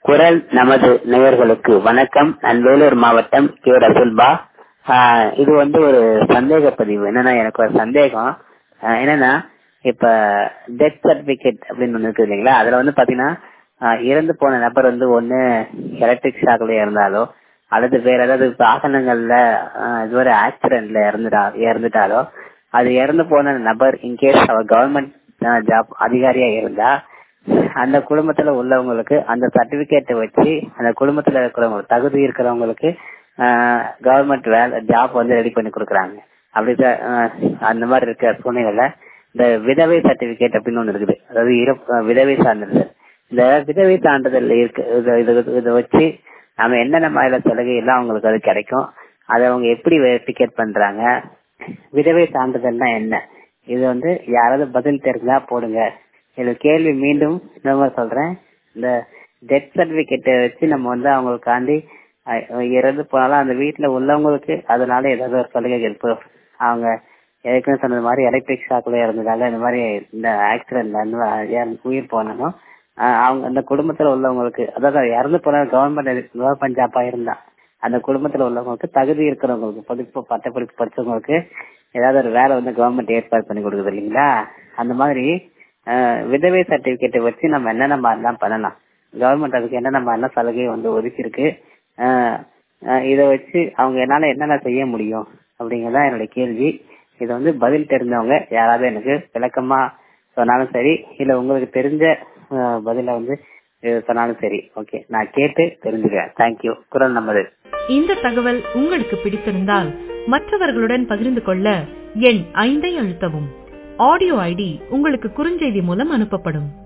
குரல் நமது நேயர்களுக்கு வணக்கம் நான் வேலூர் மாவட்டம் கே ரசுல்பா ஆஹ் இது வந்து ஒரு சந்தேக பதிவு என்னன்னா எனக்கு ஒரு சந்தேகம் ஆஹ் என்னன்னா இப்ப டெத் சர்டிபிகேட் அப்படின்னு ஒண்ணு இருக்கு இல்லைங்களா அதுல வந்து பாத்தீங்கன்னா ஆஹ் இறந்து போன நபர் வந்து ஒண்ணு எலக்ட்ரிக் ஷாக்ல இறந்தாலோ அல்லது வேற ஏதாவது வாகனங்கள்ல ஆஹ் இதுவரை ஆக்சிடென்ட்ல இறந்துட்டா இறந்துட்டாலோ அது இறந்து போன நபர் இன்கேஸ் அவர் கவர்மெண்ட் ஜாப் அதிகாரியா இருந்தா அந்த குடும்பத்துல உள்ளவங்களுக்கு அந்த சர்டிபிகேட்டை வச்சு அந்த குடும்பத்துல இருக்கிறவங்க தகுதி இருக்கிறவங்களுக்கு கவர்மெண்ட் வேலை ஜாப் வந்து ரெடி பண்ணி கொடுக்குறாங்க அப்படி த- ஆஹ் அந்த மாதிரி இருக்க சூழ்நிலையில இந்த விதவை சர்டிபிகேட் அப்படின்னு ஒண்ணு இருக்குது அதாவது இறப்பு- விதவை சான்றிதழ் இந்த விதவை சான்றிதழ் இருக்கு இத- இத- இதை வச்சு நம்ம என்னென்ன மாதிரில சலுகை எல்லாம் அவங்களுக்கு அது கிடைக்கும் அதை அவங்க எப்படி வெரிஃபிகேட் பண்றாங்க விதவை சான்றிதழ்னா என்ன இது வந்து யாராவது பதில் தெரிஞ்சா போடுங்க இது கேள்வி மீண்டும் இன்னொரு சொல்றேன் இந்த டெத் சர்டிபிகேட்டை வச்சு நம்ம வந்து அவங்களுக்காண்டி அஹ், இறந்து போனாலும் அந்த வீட்டுல உள்ளவங்களுக்கு அதனால ஏதாவது ஒரு சலுகைகள் இப்போ அவங்க ஏற்கனவே சொன்னது மாதிரி எலக்ட்ரிக் ஷாக்ல இறந்ததால இந்த மாதிரி இந்த ஆக்சிடென்ட்ல இருந்து இறந்து- உயிர் போனாலும் ஆஹ் அவங்க அந்த குடும்பத்துல உள்ளவங்களுக்கு அதாவது இறந்து போன கவர்மெண்ட் கவர்மெண்ட் ஜாப்பா இருந்தா அந்த குடும்பத்துல உள்ளவங்களுக்கு தகுதி இருக்கிறவங்களுக்கு படிப்பு பட்டப்படிப்பு படிச்சவங்களுக்கு ஏதாவது ஒரு வேலை வந்து கவர்மெண்ட் ஏற்பாடு பண்ணி கொடுக்குது இல்லைங்களா அந்த மாதிரி ஆஹ் விதவை சர்டிபிகேட்டை வச்சு நம்ம என்னென்ன மாதிரிலாம் பண்ணலாம் கவர்மெண்ட் அதுக்கு என்னென்ன மாதிரிலாம் சலுகை வந்து ஒதுக்கி இருக்கு இதை வச்சு அவங்க என்னால என்னென்ன செய்ய முடியும் அப்படிங்கறதான் என்னோட கேள்வி இதை வந்து பதில் தெரிஞ்சவங்க யாராவது எனக்கு விளக்கமா சொன்னாலும் சரி இல்ல உங்களுக்கு தெரிஞ்ச ஆஹ் பதில வந்து அஹ் சொன்னாலும் சரி ஓகே நான் கேட்டு தெரிஞ்சுக்கிறேன் தேங்க்யூ குரல் நமது இந்த தகவல் உங்களுக்கு பிடித்திருந்தால் மற்றவர்களுடன் பகிர்ந்து கொள்ள எண் ஐந்தை அழுத்தவும் ஆடியோ ஐடி உங்களுக்கு குறுஞ்செய்தி மூலம் அனுப்பப்படும்